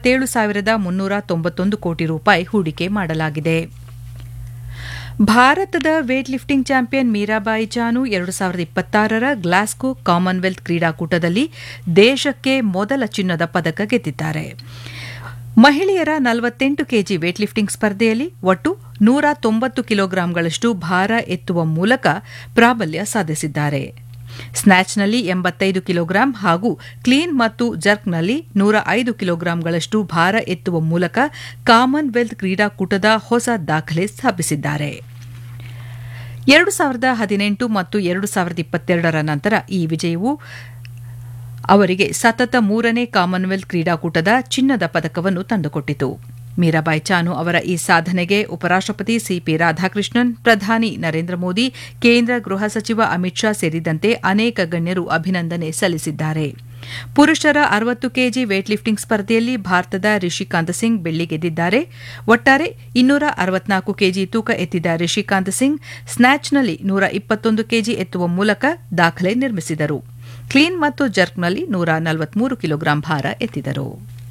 ಇಪ್ಪತ್ತೇಳು ಸಾವಿರದ ಮುನ್ನೂರ ತೊಂಬತ್ತೊಂದು ಕೋಟಿ ರೂಪಾಯಿ ಹೂಡಿಕೆ ಮಾಡಲಾಗಿದೆ ಭಾರತದ weight lifting champion Mirabai Chanu ಎರಡು ಸಾವಿರದ ಇಪ್ಪತ್ತಾರರ ಗ್ಲಾಸ್ಗೋ ಕಾಮನ್ವೆಲ್ತ್ ಕ್ರೀಡಾಕೂಟದಲ್ಲಿ ದೇಶಕ್ಕೆ ಮೊದಲ ಚಿನ್ನದ ಪದಕ ಗೆದ್ದಿದ್ದಾರೆ ಮಹಿಳೆಯರ ನಲವತ್ತೆಂಟು ಕೆಜಿ ವೇಟ್ ಲಿಫ್ಟಿಂಗ್ ಸ್ಪರ್ಧೆಯಲ್ಲಿ ಒಟ್ಟು ನೂರ ತೊಂಬತ್ತು ಕಿಲೋಗ್ರಾಂಗಳಷ್ಟು ಭಾರ ಎತ್ತುವ ಮೂಲಕ ಪ್ರಾಬಲ್ಯ ಸಾಧಿಸಿದ್ದಾರೆ ಸ್ನ್ಯಾಚ್ನಲ್ಲಿ ಎಂಬತ್ತೈದು ಕಿಲೋಗ್ರಾಂ ಹಾಗೂ ಕ್ಲೀನ್ ಮತ್ತು ಜರ್ಕ್ನಲ್ಲಿ ನೂರ ಐದು ಕಿಲೋಗ್ರಾಂಗಳಷ್ಟು ಭಾರ ಎತ್ತುವ ಮೂಲಕ ಕಾಮನ್ವೆಲ್ತ್ ಕ್ರೀಡಾಕೂಟದ ಹೊಸ ದಾಖಲೆ ಸ್ಥಾಪಿಸಿದ್ದಾರೆ ಎರಡು ಸಾವಿರದ ಹದಿನೆಂಟು ಮತ್ತು ಎರಡು ಸಾವಿರದ ಇಪ್ಪತ್ತೆರಡರ ನಂತರ ಈ ವಿಜಯವು ಅವರಿಗೆ ಸತತ ಮೂರನೇ ಕಾಮನ್ವೆಲ್ತ್ ಕ್ರೀಡಾಕೂಟದ ಚಿನ್ನದ ಪದಕವನ್ನು ತಂದುಕೊಟ್ಟಿತು ಮೀರಾಬಾಯಿ ಚಾನು ಅವರ ಈ ಸಾಧನೆಗೆ ಉಪರಾಷ್ಟಪತಿ ಸಿಪಿ ರಾಧಾಕೃಷ್ಣನ್ ಪ್ರಧಾನಿ ನರೇಂದ್ರ ಮೋದಿ ಕೇಂದ್ರ ಗೃಹ ಸಚಿವ ಅಮಿತ್ ಶಾ ಸೇರಿದಂತೆ ಅನೇಕ ಗಣ್ಯರು ಅಭಿನಂದನೆ ಸಲ್ಲಿಸಿದ್ದಾರೆ ಪುರುಷರ ಅರವತ್ತು ಕೆಜಿ ವೇಟ್ ಲಿಫ್ಟಿಂಗ್ ಸ್ಪರ್ಧೆಯಲ್ಲಿ ಭಾರತದ ರಿಷಿಕಾಂತ್ ಸಿಂಗ್ ಬೆಳ್ಳಿ ಗೆದ್ದಿದ್ದಾರೆ ಒಟ್ಟಾರೆ ಇನ್ನೂರ ಅರವತ್ನಾಲ್ಕು ಕೆಜಿ ತೂಕ ಎತ್ತಿದ ರಿಷಿಕಾಂತ್ ಸಿಂಗ್ ಸ್ನ್ಯಾಚ್ನಲ್ಲಿ ನೂರ ಇಪ್ಪತ್ತೊಂದು ಕೆಜಿ ಎತ್ತುವ ಮೂಲಕ ದಾಖಲೆ ನಿರ್ಮಿಸಿದರು ಕ್ಲೀನ್ ಮತ್ತು ಜರ್ಕ್ನಲ್ಲಿ ನೂರ ನಲವತ್ಮೂರು ಕಿಲೋಗ್ರಾಂ ಭಾರ ಎತ್ತಿದರು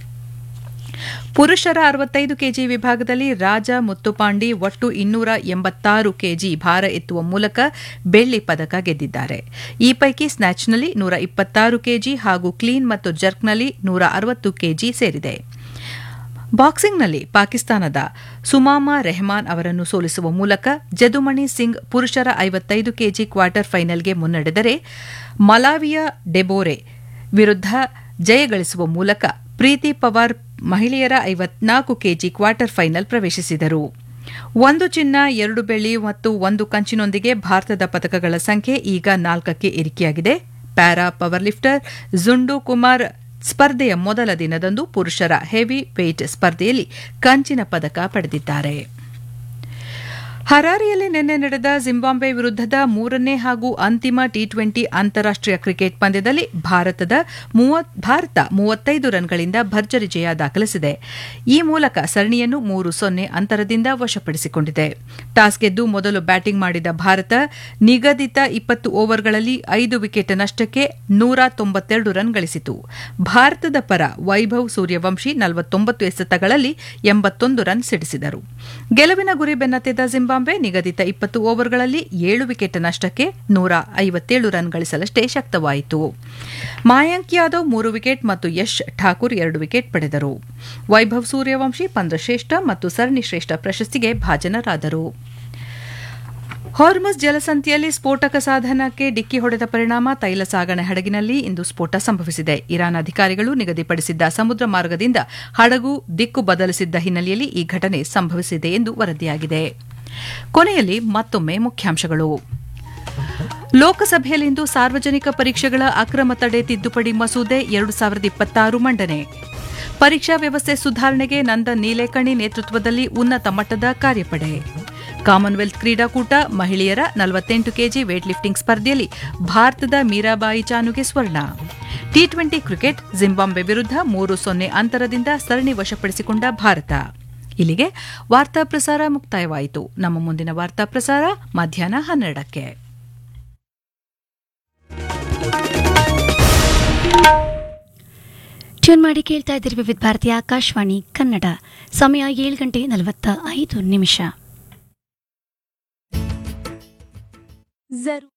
ಪುರುಷರ ಅರವತ್ತೈದು ಕೆಜಿ ವಿಭಾಗದಲ್ಲಿ ರಾಜ ಮುತ್ತುಪಾಂಡಿ ಒಟ್ಟು ಇನ್ನೂರ ಎಂಬತ್ತಾರು ಕೆಜಿ ಭಾರ ಎತ್ತುವ ಮೂಲಕ ಬೆಳ್ಳಿ ಪದಕ ಗೆದ್ದಿದ್ದಾರೆ ಈ ಪೈಕಿ ಸ್ನ್ಯಾಚ್ನಲ್ಲಿ ನೂರ ಇಪ್ಪತ್ತಾರು ಕೆಜಿ ಹಾಗೂ ಕ್ಲೀನ್ ಮತ್ತು ಜರ್ಕ್ನಲ್ಲಿ ನೂರ ಅರವತ್ತು ಕೆಜಿ ಸೇರಿದೆ ಬಾಕ್ಸಿಂಗ್ನಲ್ಲಿ ಪಾಕಿಸ್ತಾನದ ಸುಮಾಮಾ ರೆಹಮಾನ್ ಅವರನ್ನು ಸೋಲಿಸುವ ಮೂಲಕ ಜದುಮಣಿ ಸಿಂಗ್ ಪುರುಷರ ಐವತ್ತೈದು ಕೆಜಿ ಕ್ವಾರ್ಟರ್ ಫೈನಲ್ಗೆ ಮುನ್ನಡೆದರೆ ಮಲಾವಿಯ ಡೆಬೋರೆ ವಿರುದ್ಧ ಜಯಗಳಿಸುವ ಮೂಲಕ ಪ್ರೀತಿ ಪವಾರ್ ಮಹಿಳೆಯರ ಐವತ್ನಾಲ್ಕು ಕೆಜಿ ಕ್ವಾರ್ಟರ್ ಫೈನಲ್ ಪ್ರವೇಶಿಸಿದರು ಒಂದು ಚಿನ್ನ ಎರಡು ಬೆಳ್ಳಿ ಮತ್ತು ಒಂದು ಕಂಚಿನೊಂದಿಗೆ ಭಾರತದ ಪದಕಗಳ ಸಂಖ್ಯೆ ಈಗ ನಾಲ್ಕಕ್ಕೆ ಏರಿಕೆಯಾಗಿದೆ para power lifter Jundu Kumar ಸ್ಪರ್ಧೆಯ ಮೊದಲ ದಿನದಂದು ಪುರುಷರ ಹೆವಿ ವೇಟ್ ಸ್ಪರ್ಧೆಯಲ್ಲಿ ಕಂಚಿನ ಪದಕ ಪಡೆದಿದ್ದಾರೆ ಹರಾರಿಯಲ್ಲಿ ನಿನ್ನೆ ನಡೆದ ಜಿಂಬಾಬ್ವೆ ವಿರುದ್ಧದ ಮೂರನೇ ಹಾಗೂ ಅಂತಿಮ ಟಿ ಟ್ವೆಂಟಿ ಅಂತಾರಾಷ್ಟೀಯ ಕ್ರಿಕೆಟ್ ಪಂದ್ಯದಲ್ಲಿ ಭಾರತದ ಭಾರತ ಮೂವತ್ತೈದು ರನ್ಗಳಿಂದ ಭರ್ಜರಿ ಜಯ ದಾಖಲಿಸಿದೆ ಈ ಮೂಲಕ ಸರಣಿಯನ್ನು ಮೂರು ಸೊನ್ನೆ ಅಂತರದಿಂದ ವಶಪಡಿಸಿಕೊಂಡಿದೆ ಟಾಸ್ ಗೆದ್ದು ಮೊದಲು ಬ್ಯಾಟಿಂಗ್ ಮಾಡಿದ ಭಾರತ ನಿಗದಿತ ಇಪ್ಪತ್ತು ಓವರ್ಗಳಲ್ಲಿ ಐದು ವಿಕೆಟ್ ನಷ್ಟಕ್ಕೆ ನೂರ ತೊಂಬತ್ತೆರಡು ರನ್ ಗಳಿಸಿತು ಭಾರತದ ಪರ ವೈಭವ್ ಸೂರ್ಯವಂಶಿ ನಲವತ್ತೊಂಬತ್ತು ಎಸೆತಗಳಲ್ಲಿ ಎಂಬತ್ತೊಂದು ರನ್ ಸಿಡಿಸಿದರು ಗೆಲುವಿನ ಗುರಿ ಬೆನ್ನತ್ತಿದ್ದ ಜಿಂಬಾಬ್ವೆ ನಿಗದಿತ ಇಪ್ಪತ್ತು ಓವರ್ಗಳಲ್ಲಿ ಏಳು ವಿಕೆಟ್ ನಷ್ಟಕ್ಕೆ ನೂರ ಐವತ್ತೇಳು ರನ್ ಗಳಿಸಲಷ್ಟೇ ಶಕ್ತವಾಯಿತು ಮಾಯಾಂಕ್ ಯಾದವ್ ಮೂರು ವಿಕೆಟ್ ಮತ್ತು ಯಶ್ ಠಾಕೂರ್ ಎರಡು ವಿಕೆಟ್ ಪಡೆದರು ವೈಭವ್ ಸೂರ್ಯವಂಶಿ ಪಂದ್ರಶ್ರೇಷ್ಠ ಮತ್ತು ಸರಣಿ ಶ್ರೇಷ್ಠ ಪ್ರಶಸ್ತಿಗೆ ಭಾಜನರಾದರು ಹಾರ್ಮಸ್ ಜಲಸಂಧಿಯಲ್ಲಿ ಸ್ಫೋಟಕ ಸಾಧನಕ್ಕೆ ಡಿಕ್ಕಿ ಹೊಡೆದ ಪರಿಣಾಮ ತೈಲ ಸಾಗಣೆ ಹಡಗಿನಲ್ಲಿ ಇಂದು ಸ್ಫೋಟ ಸಂಭವಿಸಿದೆ ಇರಾನ್ ಅಧಿಕಾರಿಗಳು ನಿಗದಿಪಡಿಸಿದ್ದ ಸಮುದ್ರ ಮಾರ್ಗದಿಂದ ಹಡಗು ದಿಕ್ಕು ಬದಲಿಸಿದ್ದ ಹಿನ್ನೆಲೆಯಲ್ಲಿ ಈ ಘಟನೆ ಸಂಭವಿಸಿದೆ ಎಂದು ವರದಿಯಾಗಿದೆ ಕೊನೆಯಲ್ಲಿ ಮತ್ತೊಮ್ಮೆ ಮುಖ್ಯಾಂಶಗಳು ಲೋಕಸಭೆಯಲ್ಲಿಂದು ಸಾರ್ವಜನಿಕ ಪರೀಕ್ಷೆಗಳ ಅಕ್ರಮ ತಡೆ ತಿದ್ದುಪಡಿ ಮಸೂದೆ ಎರಡು ಸಾವಿರದ ಇಪ್ಪತ್ತಾರು ಮಂಡನೆ ಪರೀಕ್ಷಾ ವ್ಯವಸ್ಥೆ ಸುಧಾರಣೆಗೆ ನಂದನ್ ನೀಲೇಕಣಿ ನೇತೃತ್ವದಲ್ಲಿ ಉನ್ನತ ಮಟ್ಟದ ಕಾರ್ಯಪಡೆ ಕಾಮನ್ವೆಲ್ತ್ ಕ್ರೀಡಾಕೂಟ ಮಹಿಳೆಯರ ನಲವತ್ತೆಂಟು ಕೆಜಿ ವೇಟ್ ಲಿಫ್ಟಿಂಗ್ ಸ್ಪರ್ಧೆಯಲ್ಲಿ ಭಾರತದ ಮೀರಾಬಾಯಿ ಚಾನುಗೆ ಸ್ವರ್ಣ ಟಿ ಟ್ವೆಂಟಿ ಕ್ರಿಕೆಟ್ ಜಿಂಬಾಬ್ವೆ ವಿರುದ್ಧ ಮೂರು ಸೊನ್ನೆ ಅಂತರದಿಂದ ಸರಣಿ ವಶಪಡಿಸಿಕೊಂಡ ಭಾರತ ಇಲ್ಲಿಗೆ ವಾರ್ತಾ ಪ್ರಸಾರ ಮುಕ್ತಾಯವಾಯಿತು ನಮ್ಮ ಮುಂದಿನ ವಾರ್ತಾ ಪ್ರಸಾರ ಮಧ್ಯಾಹ್ನ ಹನ್ನೆರಡಕ್ಕೆ ಟ್ಯೂನ್ ಮಾಡಿ ಕೇಳ್ತಾ ಇದ್ದೀರಿ ವಿವಿಧ ಭಾರತಿ ಆಕಾಶವಾಣಿ ಕನ್ನಡ ಸಮಯ ಏಳು ಗಂಟೆ ನಲವತ್ತ ಐದು ನಿಮಿಷ